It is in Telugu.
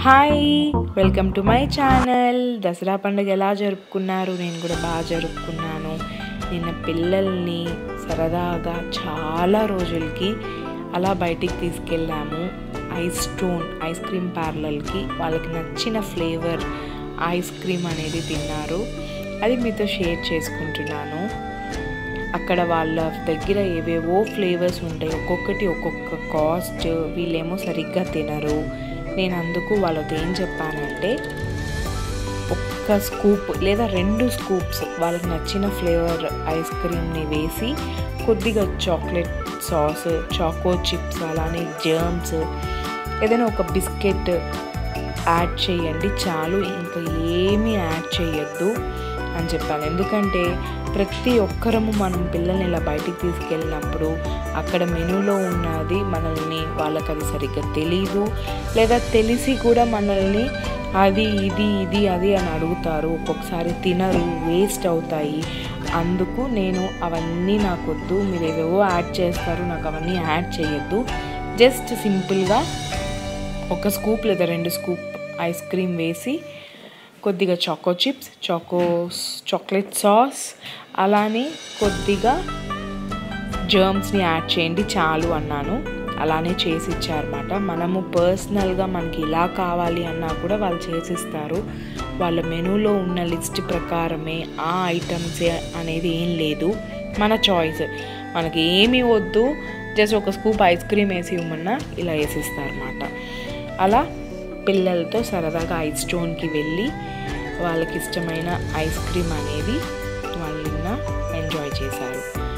hi welcome to my channel Dasara పండుగ ఎలా జరుపుకున్నారు నేను కూడా బాగా జరుపుకున్నాను నిన్న పిల్లల్ని సరదాగా చాలా రోజులకి అలా బయటికి తీసుకెళ్ళాము ఐస్ స్టోన్ ఐస్ క్రీమ్ పార్లర్కి వాళ్ళకి నచ్చిన ఫ్లేవర్ ఐస్ క్రీమ్ అనేది తిన్నారు అది మీతో షేర్ చేసుకుంటున్నాను అక్కడ వాళ్ళ దగ్గర ఏవేవో ఫ్లేవర్స్ ఉంటాయి ఒక్కొక్కటి ఒక్కొక్క కాస్ట్ వీళ్ళేమో సరిగ్గా తినరు నేను అందుకు వాళ్ళతో ఏం చెప్పానంటే ఒక్క స్కూప్ లేదా రెండు స్కూప్స్ వాళ్ళకి నచ్చిన ఫ్లేవర్ ఐస్ క్రీమ్ని వేసి కొద్దిగా చాక్లెట్ సాస్ చాకో చిప్స్ అలానే జర్మ్స్ ఏదైనా ఒక బిస్కెట్ యాడ్ చేయండి చాలు ఇంకా ఏమీ యాడ్ చేయొద్దు అని చెప్పాను ఎందుకంటే ప్రతి ఒక్కరము మనం పిల్లల్ని ఇలా బయటికి తీసుకెళ్ళినప్పుడు అక్కడ మెనూలో ఉన్నది మనల్ని వాళ్ళకి అది సరిగ్గా తెలీదు లేదా తెలిసి కూడా మనల్ని అది ఇది ఇది అది అని అడుగుతారు ఒక్కొక్కసారి తినరు వేస్ట్ అవుతాయి అందుకు నేను అవన్నీ నాకు వద్దు మీరు ఏవేవో యాడ్ చేస్తారు నాకు అవన్నీ యాడ్ చేయొద్దు జస్ట్ సింపుల్గా ఒక స్కూప్ లేదా రెండు స్కూప్ ఐస్ క్రీమ్ వేసి కొద్దిగా choco chips choco chocolate sauce అలానే కొద్దిగా జర్మ్స్ని యాడ్ చేయండి చాలు అన్నాను అలానే చేసి ఇచ్చారన్నమాట మనము పర్సనల్గా మనకి ఇలా కావాలి అన్నా కూడా వాళ్ళు చేసిస్తారు వాళ్ళ మెనూలో ఉన్న లిస్ట్ ప్రకారమే ఆ ఐటమ్స్ అనేది ఏం లేదు మన చాయిస్ మనకి ఏమి వద్దు జస్ట్ ఒక స్కూప్ ఐస్ క్రీమ్ వేసి ఇవ్వమన్నా ఇలా వేసిస్తారన్నమాట అలా పిల్లలతో సరదాగా ఐస్ స్టోన్కి వెళ్ళి వాళ్ళకి ఇష్టమైన ఐస్ క్రీమ్ అనేది వాళ్ళు నిన్న ఎంజాయ్ చేశారు